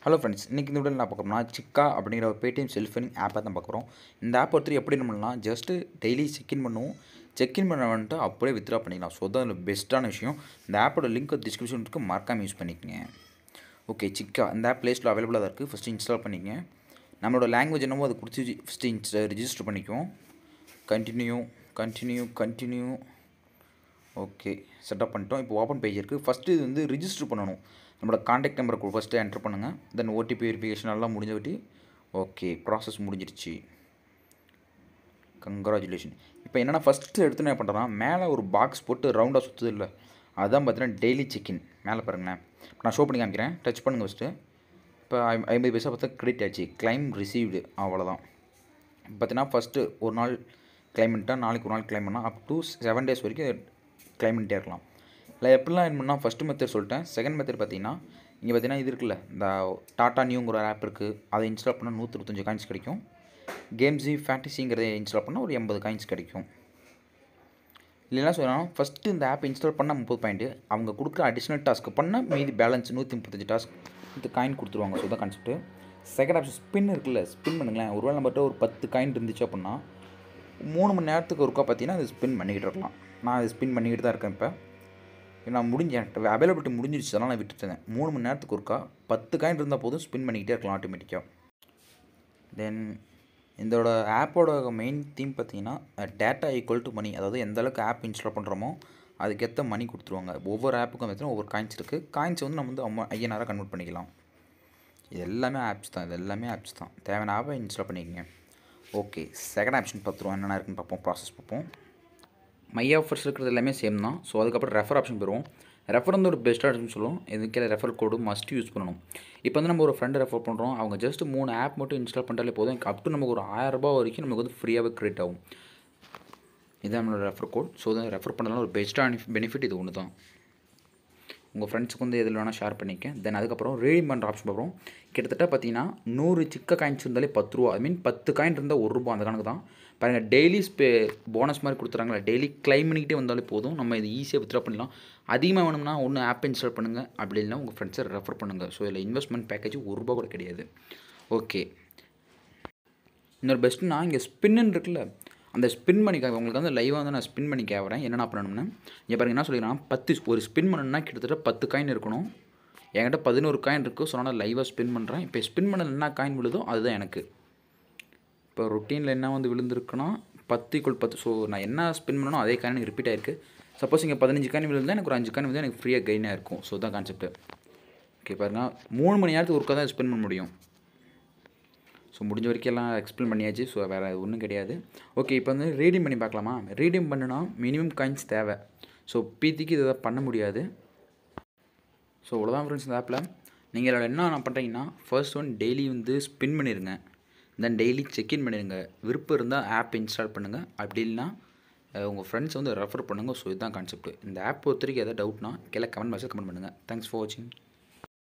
hello friends இன்றைக்கி இந்த வீடியோவில் நான் பார்க்குறோம்னா சிக்கா அப்படிங்கிற ஒரு பேடிஎம் செல்ஃபனிங் ஆப்பை தான் பார்க்குறோம் இந்த ஆப் ஒருத்தர் எப்படி பண்ணலாம் ஜஸ்ட்டு டெய்லி செக்இன் பண்ணுவோம் செக்இன் பண்ண வந்துட்டு அப்படியே வித்ரா பண்ணிக்கலாம் ஸோ தான் பெஸ்ட்டான விஷயம் இந்த ஆப்போட லிங்க் டிஸ்கிரிப்ஷன் இருக்குது மறக்காமல் யூஸ் பண்ணிக்கங்க ஓகே சிக்கா இந்த ஆப் ப்ளே ஸ்டோர் அவைலபிளாக தான் இருக்குது ஃபஸ்ட்டு இன்ஸ்டால் பண்ணிக்கங்க நம்மளோட லாங்குவேஜ் என்னமோ அதை கொடுத்து ஃபஸ்ட்டு இன்ஸ்டா ரிஜிஸ்டர் பண்ணிக்குவோம் continue continue continue okay setup பண்ணிட்டோம் இப்போ ஓப்பன் பேஜ் இருக்குது ஃபஸ்ட்டு இது வந்து ரிஜிஸ்டர் பண்ணணும் நம்மளோட காண்டாக்ட் நம்பரை ஃபஸ்ட்டு என்டர் பண்ணுங்கள் தென் ஓடிபி வெரிஃபிகேஷன் எல்லாம் முடிஞ்ச விட்டு ஓகே ப்ராசஸ் முடிஞ்சிருச்சு கங்க்ராச்சுலேஷன் இப்போ என்னென்னா ஃபஸ்ட்டு எடுத்து என்ன பண்ணுறேன்னா மேலே ஒரு பாக்ஸ் போட்டு ரவுண்டாக சுற்றுது இல்லை அதுதான் பார்த்தீங்கன்னா டெய்லி செக்இன் மேலே பாருங்களேன் நான் ஷோ பண்ணி காமிக்கிறேன் டச் பண்ணுங்கள் ஃபஸ்ட்டு இப்போ ஐ- ஐம்பது பைசா பார்த்தா கிரெடிட் ஆச்சு கிளைம் ரிசீவ்டு அவ்வளோதான் பார்த்தீங்கன்னா ஃபஸ்ட்டு ஒரு நாள் கிளைம் பண்ணிட்டா நாளைக்கு ஒரு நாள் கிளைம் பண்ணால் அப் டு செவன் டேஸ் வரைக்கும் கிளைம் பண்ணிட்டே இருக்கலாம் இல்லை எப்படிலாம் என்ன பண்ணால் ஃபஸ்ட்டு மெத்தட் சொல்லிட்டேன் செகண்ட் மெத்தட் பார்த்தீங்கன்னா இங்கே பார்த்தீங்கன்னா இது இருக்குல்ல இந்த டாட்டா நியூங்கிற ஒரு ஆப் இருக்குது அதை இன்ஸ்டால் பண்ணால் நூற்றி இருபத்தஞ்சு காயின்ஸ் கிடைக்கும் கேம்ஸி ஃபேண்டசிங்கிறத இன்ஸ்டால் பண்ணால் ஒரு எண்பது காயின்ஸ் கிடைக்கும் இல்லைன்னா சொல்லலாம் ஃபஸ்ட்டு இந்த ஆப் இன்ஸ்டால் பண்ணால் முப்பது பாயிண்ட்டு அவங்க கொடுக்குற அடிஷ்னல் டாஸ்க் பண்ணால் மீதி பேலன்ஸ் நூற்றி முப்பத்தஞ்சு டாஸ்க் இந்த காயின் கொடுத்துருவாங்க ஸோ தான் கான்செப்ட்டு செகண்ட் ஆப்ஷன் ஸ்பின் இருக்குல்ல ஸ்பின் பண்ணுங்களேன் ஒருவேளை நம்மகிட்ட ஒரு பத்து காயின் இருந்துச்சு அப்படின்னா மூணு மணி நேரத்துக்கு ஒருக்கா பார்த்தீங்கன்னா அது ஸ்பின் பண்ணிக்கிட்டு இருக்கலாம் நான் அது ஸ்பின் பண்ணிக்கிட்டு தான் இருக்கேன் இப்போ நான் முடிஞ்சேன் அவைலபிலிட்டி முடிஞ்சிருச்சு அதனால் நான் விட்டுட்டேன் மூணு மணி நேரத்துக்கு ஒருக்கா பத்து காயின் இருந்தால் போதும் ஸ்பின் பண்ணிக்கிட்டே இருக்கலாம் ஆட்டோமேட்டிக்காக தென் இதோட ஆப்போட மெயின் தீம் பார்த்தீங்கன்னா டேட்டா ஈக்குவல் டு மணி அதாவது எந்த அளவுக்கு ஆப் இன்ஸ்டால் பண்ணுறோமோ அதுக்கேற்ற மணி கொடுத்துருவாங்க ஒவ்வொரு ஆப்புக்கும் பார்த்தீங்கன்னா ஒவ்வொரு காயின்ஸ் இருக்குது காயின்ஸ் வந்து நம்ம வந்து அம்மா ஐயனாராக கன்வெர்ட் பண்ணிக்கலாம் இது எல்லாமே ஆப்ஸ் தான் இது எல்லாமே ஆப்ஸ் தான் தேவையான ஆப்பை இன்ஸ்டால் பண்ணிக்கங்க ஓகே செகண்ட் ஆப்ஷன் பார்த்துருவோம் என்னென்ன இருக்குன்னு பார்ப்போம் ப்ராசஸ் பார்ப்போம் மை ஆஃபர்ஸ் இருக்கிறது எல்லாமே சேம் தான் ஸோ அதுக்கப்புறம் ரெஃபர் ஆப்ஷன் போயிடுவோம் ரெஃபர் வந்து ஒரு பெஸ்ட் ஆப்ஷன் சொல்லுவோம் இதுக்கே ரெஃபர் கோடு மஸ்ட் யூஸ் பண்ணணும் இப்போ வந்து நம்ம ஒரு ஃப்ரெண்டு ரெஃபர் பண்ணுறோம் அவங்க ஜஸ்ட் மூணு ஆப் மட்டும் இன்ஸ்டால் பண்ணிட்டாலே போதும் அப் டு நமக்கு ஒரு ஆயிரம் ரூபாய் வரைக்கும் நமக்கு வந்து ஃப்ரீயாகவே கிரியேட் ஆகும் இதான் நம்மளோட ரெஃபர் கோட் ஸோ தான் ரெஃபர் பண்ணலாம் ஒரு பெஸ்ட்டான பெனிஃபிட் இது ஒன்று தான் உங்கள் ஃப்ரெண்ட்ஸுக்கு வந்து எதில் வேணால் ஷேர் பண்ணிக்க தென் அதுக்கப்புறம் ரீடிங் பண்ணுற ஆப்ஷன் பார்க்குறோம் கிட்டத்தட்ட பார்த்தீங்கன்னா நூறு சிக்க காயின்ஸ் இருந்தாலே பத்து ரூபா ஐ மீன் பத்து காயின் இருந்தால் ஒரு ரூபா அந்த கணக்கு தான் பாருங்கள் டெய்லி ஸ்பே போனஸ் மாதிரி கொடுத்துறாங்களா டெய்லி கிளைம் பண்ணிக்கிட்டே வந்தாலே போதும் நம்ம இது ஈஸியாக வித்ரா பண்ணலாம் அதிகமாக வேணும்னா ஒன்று ஆப் இன்ஸ்டால் பண்ணுங்கள் அப்படி இல்லைன்னா உங்கள் ஃப்ரெண்ட்ஸை ரெஃபர் பண்ணுங்கள் ஸோ இதில் இன்வெஸ்ட்மெண்ட் பேக்கேஜ் ஒரு ரூபா கூட கிடையாது ஓகே இன்னொரு பெஸ்ட்டுனா இங்கே ஸ்பின்னு இருக்குல்ல அந்த ஸ்பின் பண்ணி கா- உங்களுக்கு வந்து லைவாக வந்து நான் ஸ்பின் பண்ணி கேட்குறேன் என்னென்ன பண்ணணும்னு இங்கே பாருங்க என்ன சொல்லிக்கிறேன் பத்து ஒரு ஸ்பின் பண்ணணும்னா கிட்டத்தட்ட பத்து காயின் இருக்கணும் என்கிட்ட பதினோரு காயின் இருக்குது ஸோ நான் லைவாக ஸ்பின் பண்ணுறேன் இப்போ ஸ்பின் பண்ண என்ன காயின் விழுதோ அதுதான் எனக்கு இப்போ ரொட்டீனில் என்ன வந்து விழுந்திருக்குன்னா பத்து ஈக்குவல் பத்து ஸோ நான் என்ன ஸ்பின் பண்ணணும் அதே காயின் எனக்கு ரிப்பீட் ஆயிருக்கு சப்போஸ் இங்கே பதினஞ்சு காயின் விழுந்தால் எனக்கு ஒரு அஞ்சு காயின் வந்து எனக்கு ஃப்ரீயாக கெயினாக இருக்கும் ஸோ தான் கான்செப்ட் ஓகே பாருங்கள் மூணு மணி நேரத்துக்கு ஒருக்கா தான் ஸ்பெண்ட் பண்ண முடியும் ஸோ முடிஞ்ச வரைக்கும் எல்லாம் எக்ஸ்பிளைன் பண்ணியாச்சு ஸோ வேறு ஒன்றும் கிடையாது ஓகே இப்போ வந்து ரீடிங் பண்ணி பார்க்கலாமா ரீடிங் பண்ணுனா மினிமம் காயின்ஸ் தேவை ஸோ பீத்திக்கு இதை பண்ண முடியாது ஸோ இவ்வளோதான் ஃப்ரெண்ட்ஸ் இந்த ஆப்பில் நீங்கள் இதில் என்ன நான் பண்ணுறீங்கன்னா ஃபர்ஸ்ட் ஒன் டெய்லி வந்து ஸ்பின் பண்ணிடுங்க தென் டெய்லி செக்இன் பண்ணிடுங்க விருப்பம் இருந்தால் ஆப் இன்ஸ்டால் பண்ணுங்கள் அப்படி இல்லைன்னா அஹ், உங்கள் ஃப்ரெண்ட்ஸ் வந்து ரெஃபர் பண்ணுங்கள் ஸோ இதுதான் கான்செப்ட் இந்த ஆப் பொறுத்த வரைக்கும் எதாவது டவுட்னா கீழே கமெண்ட் பாக்ஸில் கமெண்ட் பண்ணுங்கள் தேங்க்ஸ் ஃபார் வாட்சிங்